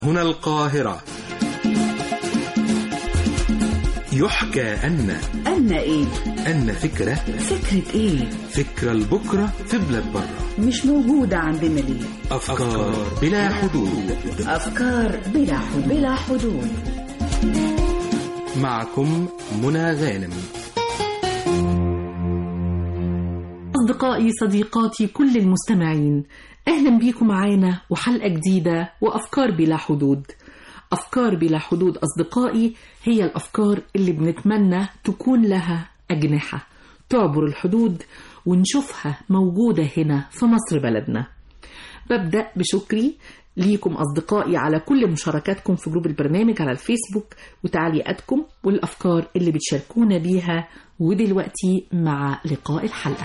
هنا القاهرة يحكى أن أن إيه؟ أن فكرة فكرة إيه؟ فكرة لبكرة في بلاد برة مش موجودة عندنا ليه؟ أفكار بلا حدود أفكار بلا حدود بلا حدود معكم منى غانم أصدقائي صديقاتي كل المستمعين أهلا بيكم معانا وحلقة جديدة وأفكار بلا حدود أفكار بلا حدود أصدقائي هي الأفكار اللي بنتمنى تكون لها أجنحة تعبر الحدود ونشوفها موجودة هنا في مصر بلدنا ببدأ بشكري ليكم أصدقائي على كل مشاركاتكم في جروب البرنامج على الفيسبوك وتعليقاتكم والأفكار اللي بتشاركونا بيها ودلوقتي مع لقاء الحلقة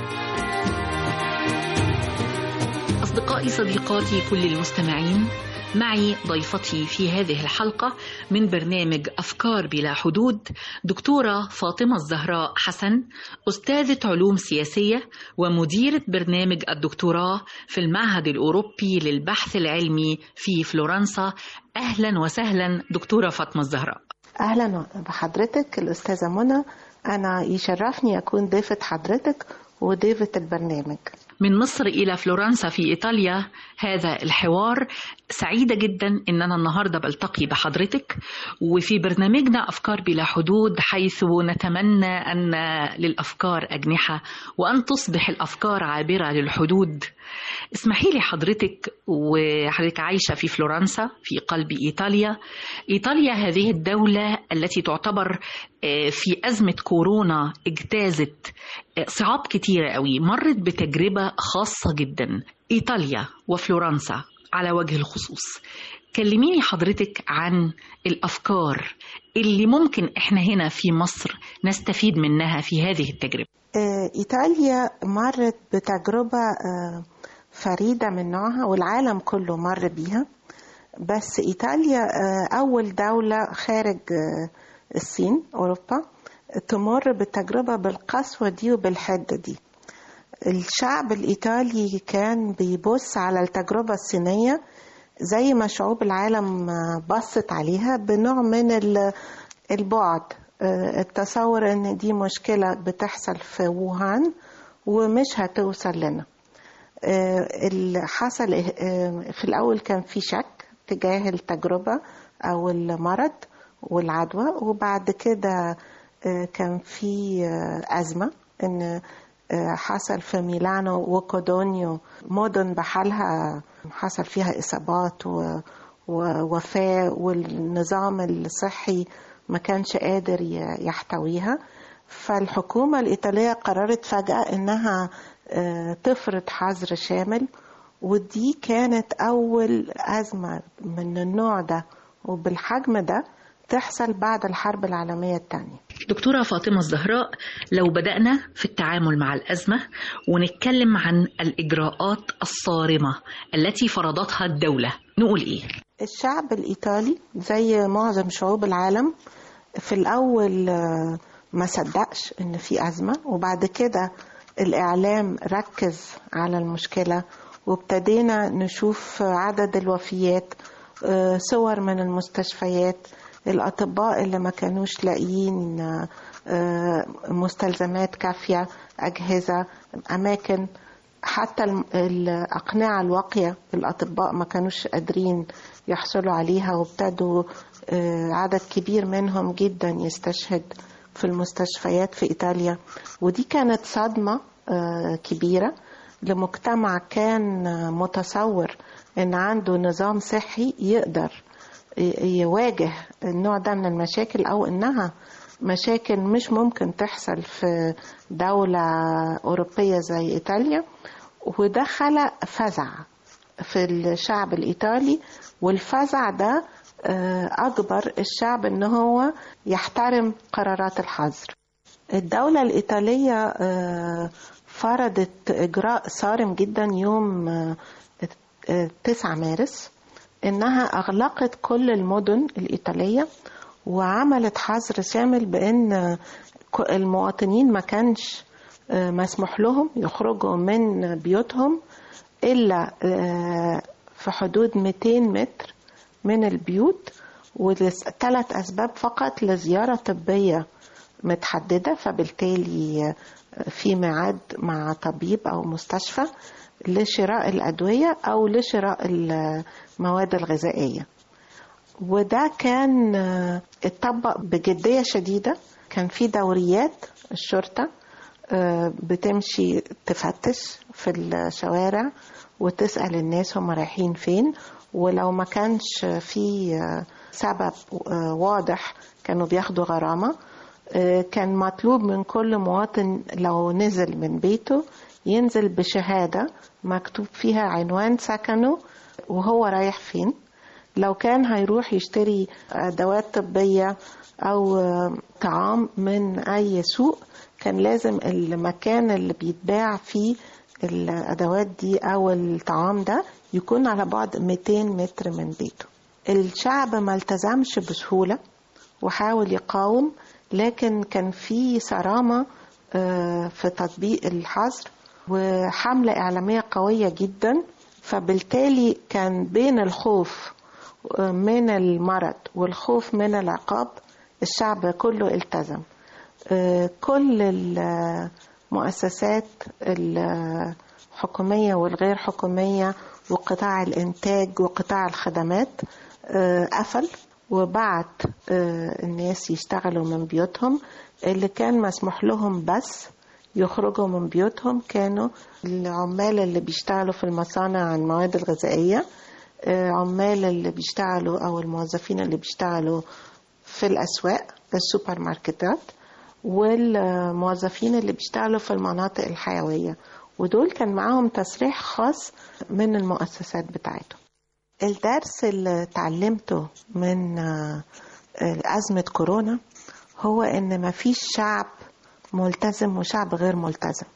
أصدقائي صديقاتي كل المستمعين معي ضيفتي في هذه الحلقة من برنامج أفكار بلا حدود دكتورة فاطمة الزهراء حسن أستاذة علوم سياسية ومديرة برنامج الدكتوراه في المعهد الأوروبي للبحث العلمي في فلورنسا أهلا وسهلا دكتورة فاطمة الزهراء أهلا بحضرتك الأستاذة منى أنا يشرفني أكون ضيفة حضرتك وضيفة البرنامج من مصر إلى فلورنسا في إيطاليا هذا الحوار سعيدة جدا إن أنا النهاردة بلتقي بحضرتك وفي برنامجنا أفكار بلا حدود حيث نتمنى أن للأفكار أجنحة وأن تصبح الأفكار عابرة للحدود اسمحي لي حضرتك وحضرتك عايشة في فلورنسا في قلب إيطاليا إيطاليا هذه الدولة التي تعتبر في أزمة كورونا اجتازت صعاب كتيرة قوي مرت بتجربة خاصة جدا إيطاليا وفلورنسا على وجه الخصوص كلميني حضرتك عن الأفكار اللي ممكن إحنا هنا في مصر نستفيد منها في هذه التجربة إيطاليا مرت بتجربة فريدة من نوعها والعالم كله مر بيها بس إيطاليا أول دولة خارج الصين أوروبا تمر بالتجربة بالقسوة دي وبالحدة دي الشعب الإيطالي كان بيبص على التجربة الصينية زي ما شعوب العالم بصت عليها بنوع من البعد التصور ان دي مشكلة بتحصل في ووهان ومش هتوصل لنا اللي حصل في الأول كان في شك تجاه التجربة أو المرض والعدوى وبعد كده كان في أزمة إن حصل في ميلانو وكودونيو مدن بحالها حصل فيها إصابات ووفاة والنظام الصحي ما كانش قادر يحتويها فالحكومة الإيطالية قررت فجأة إنها تفرض حظر شامل ودي كانت أول أزمة من النوع ده وبالحجم ده تحصل بعد الحرب العالمية الثانية دكتورة فاطمة الزهراء لو بدأنا في التعامل مع الأزمة ونتكلم عن الإجراءات الصارمة التي فرضتها الدولة نقول إيه؟ الشعب الإيطالي زي معظم شعوب العالم في الأول ما صدقش إن في أزمة وبعد كده الإعلام ركز على المشكلة وابتدينا نشوف عدد الوفيات صور من المستشفيات الأطباء اللي ما كانوش لاقيين مستلزمات كافية أجهزة أماكن حتى الأقنعة الواقية الأطباء ما كانوش قادرين يحصلوا عليها وابتدوا عدد كبير منهم جدا يستشهد في المستشفيات في إيطاليا ودي كانت صدمة كبيرة لمجتمع كان متصور إن عنده نظام صحي يقدر يواجه النوع ده من المشاكل أو إنها مشاكل مش ممكن تحصل في دولة أوروبية زي إيطاليا وده خلق فزع في الشعب الإيطالي والفزع ده أجبر الشعب إن هو يحترم قرارات الحظر الدولة الإيطالية فرضت إجراء صارم جدا يوم 9 مارس إنها أغلقت كل المدن الإيطالية وعملت حظر شامل بأن المواطنين ما كانش مسموح لهم يخرجوا من بيوتهم إلا في حدود 200 متر من البيوت وثلاث أسباب فقط لزيارة طبية متحددة فبالتالي في ميعاد مع طبيب أو مستشفى لشراء الأدوية أو لشراء المواد الغذائية وده كان آه، اتطبق بجدية شديدة كان في دوريات الشرطة آه، بتمشي تفتش في الشوارع وتسأل الناس هم رايحين فين ولو ما كانش في آه، سبب آه، واضح كانوا بياخدوا غرامة آه، كان مطلوب من كل مواطن لو نزل من بيته ينزل بشهادة مكتوب فيها عنوان سكنه وهو رايح فين لو كان هيروح يشتري أدوات طبية أو آه، طعام من أي سوق كان لازم المكان اللي بيتباع فيه الأدوات دي أو الطعام ده يكون على بعد 200 متر من بيته الشعب ما التزمش بسهولة وحاول يقاوم لكن كان في صرامة آه، في تطبيق الحظر وحملة إعلامية قوية جدا فبالتالي كان بين الخوف آه، من المرض والخوف من العقاب الشعب كله التزم آه، كل المؤسسات الحكومية والغير حكومية وقطاع الإنتاج وقطاع الخدمات آه، قفل وبعت آه، الناس يشتغلوا من بيوتهم اللي كان مسموح لهم بس يخرجوا من بيوتهم كانوا العمال اللي بيشتغلوا في المصانع عن المواد الغذائية آه، عمال اللي بيشتغلوا أو الموظفين اللي بيشتغلوا في الأسواق السوبر ماركتات والموظفين اللي بيشتغلوا في المناطق الحيوية ودول كان معاهم تصريح خاص من المؤسسات بتاعتهم الدرس اللي اتعلمته من آه، أزمة كورونا هو إن مفيش شعب ملتزم وشعب غير ملتزم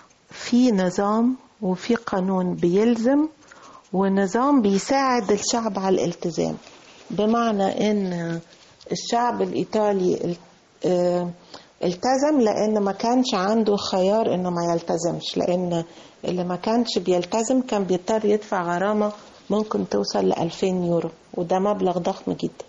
في نظام وفي قانون بيلزم ونظام بيساعد الشعب على الالتزام بمعنى ان الشعب الايطالي ال- آه، التزم لان ما كانش عنده خيار انه ما يلتزمش لان اللي ما كانش بيلتزم كان بيضطر يدفع غرامة ممكن توصل ل 2000 يورو وده مبلغ ضخم جدا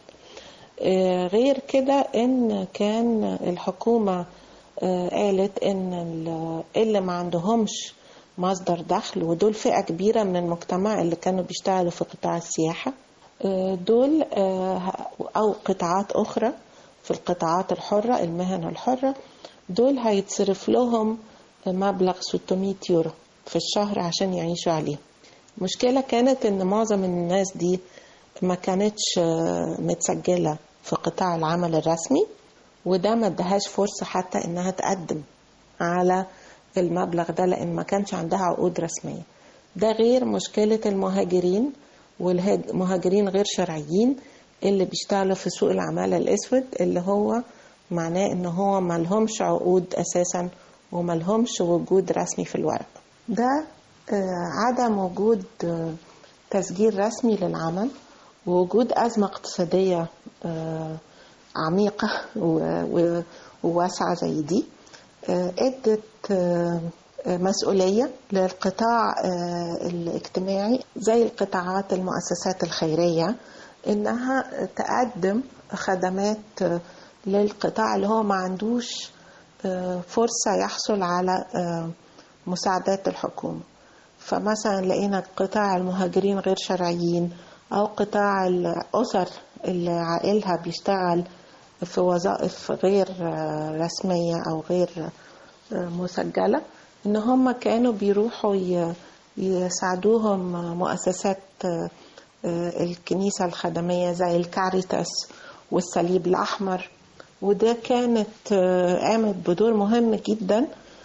آه، غير كده ان كان الحكومة آه، قالت ان ال- اللي ما عندهمش مصدر دخل ودول فئة كبيرة من المجتمع اللي كانوا بيشتغلوا في قطاع السياحة آه، دول آه، أو قطاعات أخرى في القطاعات الحرة المهن الحرة دول هيتصرف لهم مبلغ 600 يورو في الشهر عشان يعيشوا عليه المشكلة كانت إن معظم الناس دي ما كانتش آه، متسجلة في قطاع العمل الرسمي وده ما ادهاش فرصة حتى إنها تقدم على المبلغ ده لأن ما كانش عندها عقود رسمية ده غير مشكلة المهاجرين والمهاجرين غير شرعيين اللي بيشتغلوا في سوق العمالة الأسود اللي هو معناه إن هو ملهمش عقود أساسا وملهمش وجود رسمي في الورق ده آه، عدم وجود آه، تسجيل رسمي للعمل ووجود أزمة اقتصادية آه، عميقة و- و- وواسعة زي دي آه، ادت آه، آه، مسؤولية للقطاع آه، الاجتماعي زي القطاعات المؤسسات الخيرية انها تقدم خدمات آه، للقطاع اللي هو ما عندوش آه، فرصة يحصل على آه، مساعدات الحكومة فمثلا لقينا قطاع المهاجرين غير شرعيين أو قطاع الأسر اللي عائلها بيشتغل في وظائف غير آه، رسمية أو غير آه، مسجلة إن هم كانوا بيروحوا ي- يساعدوهم مؤسسات آه، آه، الكنيسة الخدمية زي الكاريتاس والصليب الأحمر وده كانت آه، قامت بدور مهم جدا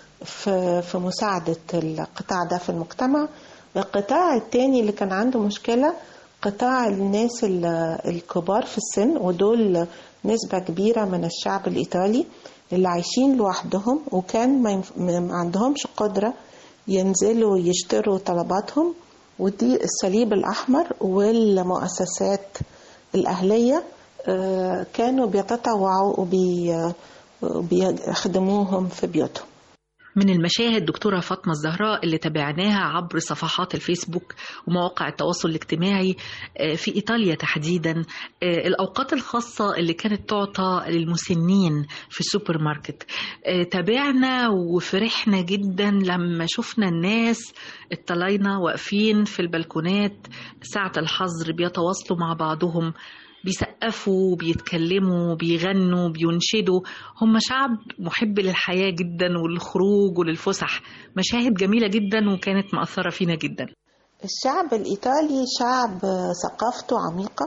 في في مساعدة القطاع ده في المجتمع القطاع التاني اللي كان عنده مشكلة قطاع الناس ال- الكبار في السن ودول نسبة كبيرة من الشعب الإيطالي اللي عايشين لوحدهم وكان ما ينف- ما عندهمش قدرة ينزلوا يشتروا طلباتهم ودي الصليب الأحمر والمؤسسات الأهلية آه، كانوا بيتطوعوا وبي- وبيخدموهم في بيوتهم من المشاهد دكتورة فاطمة الزهراء اللي تابعناها عبر صفحات الفيسبوك ومواقع التواصل الاجتماعي آه، في إيطاليا تحديدا آه، الأوقات الخاصة اللي كانت تعطى للمسنين في السوبر ماركت آه، تابعنا وفرحنا جدا لما شفنا الناس الطلاينة واقفين في البلكونات ساعة الحظر بيتواصلوا مع بعضهم بيسقفوا بيتكلموا بيغنوا بينشدوا هم شعب محب للحياة جدا والخروج وللفسح مشاهد جميلة جدا وكانت مأثرة فينا جدا الشعب الإيطالي شعب ثقافته عميقة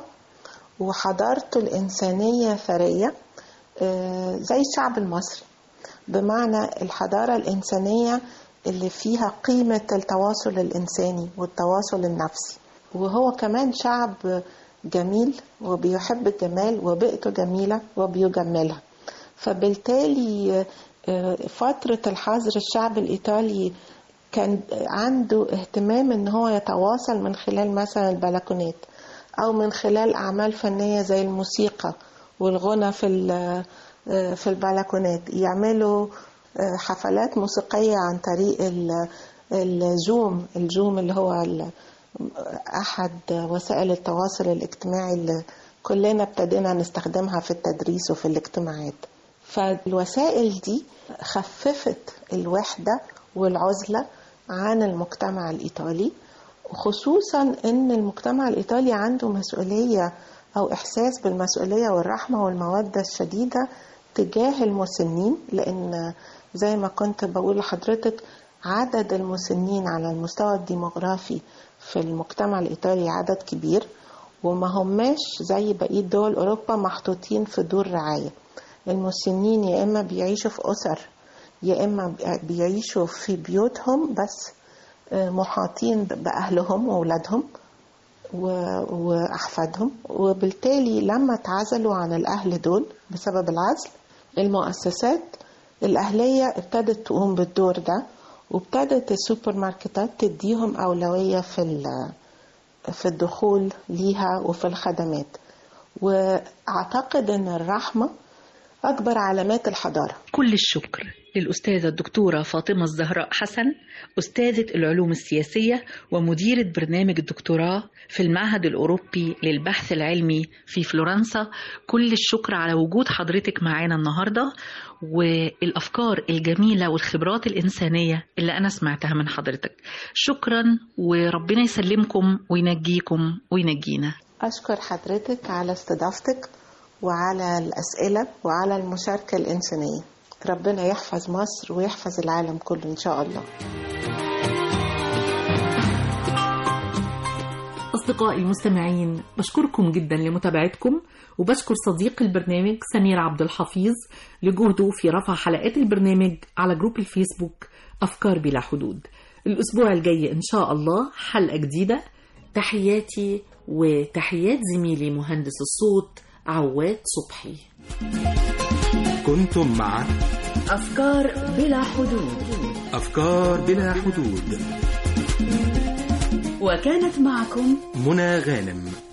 وحضارته الإنسانية ثرية آه، زي الشعب المصري بمعنى الحضارة الإنسانية اللي فيها قيمة التواصل الإنساني والتواصل النفسي وهو كمان شعب جميل وبيحب الجمال وبيئته جميلة وبيجملها فبالتالي آه، فترة الحظر الشعب الإيطالي كان عنده اهتمام ان هو يتواصل من خلال مثلا البلكونات او من خلال اعمال فنيه زي الموسيقى والغنى في ال- في البلكونات يعملوا حفلات موسيقيه عن طريق ال- الزوم الزوم اللي هو ال- احد وسائل التواصل الاجتماعي اللي كلنا ابتدينا نستخدمها في التدريس وفي الاجتماعات فالوسائل دي خففت الوحدة والعزلة عن المجتمع الإيطالي خصوصا ان المجتمع الايطالي عنده مسؤوليه او احساس بالمسؤوليه والرحمه والموده الشديده تجاه المسنين لان زي ما كنت بقول لحضرتك عدد المسنين على المستوى الديموغرافي في المجتمع الايطالي عدد كبير وما هماش زي بقيه دول اوروبا محطوطين في دور رعايه المسنين يا اما بيعيشوا في اسر يا اما بيعيشوا في بيوتهم بس محاطين بأهلهم وأولادهم وأحفادهم وبالتالي لما اتعزلوا عن الأهل دول بسبب العزل المؤسسات الأهلية ابتدت تقوم بالدور ده وابتدت السوبر ماركتات تديهم أولوية في في الدخول ليها وفي الخدمات وأعتقد أن الرحمة أكبر علامات الحضارة كل الشكر للأستاذة الدكتورة فاطمة الزهراء حسن أستاذة العلوم السياسية ومديرة برنامج الدكتوراه في المعهد الأوروبي للبحث العلمي في فلورنسا كل الشكر على وجود حضرتك معانا النهاردة والأفكار الجميلة والخبرات الإنسانية اللي أنا سمعتها من حضرتك شكرا وربنا يسلمكم وينجيكم وينجينا أشكر حضرتك على استضافتك وعلى الأسئلة وعلى المشاركة الإنسانية ربنا يحفظ مصر ويحفظ العالم كله إن شاء الله أصدقائي المستمعين بشكركم جدا لمتابعتكم وبشكر صديق البرنامج سمير عبد الحفيظ لجهده في رفع حلقات البرنامج على جروب الفيسبوك أفكار بلا حدود الأسبوع الجاي إن شاء الله حلقة جديدة تحياتي وتحيات زميلي مهندس الصوت عواد صبحي كنتم مع أفكار بلا حدود أفكار بلا حدود وكانت معكم منى غانم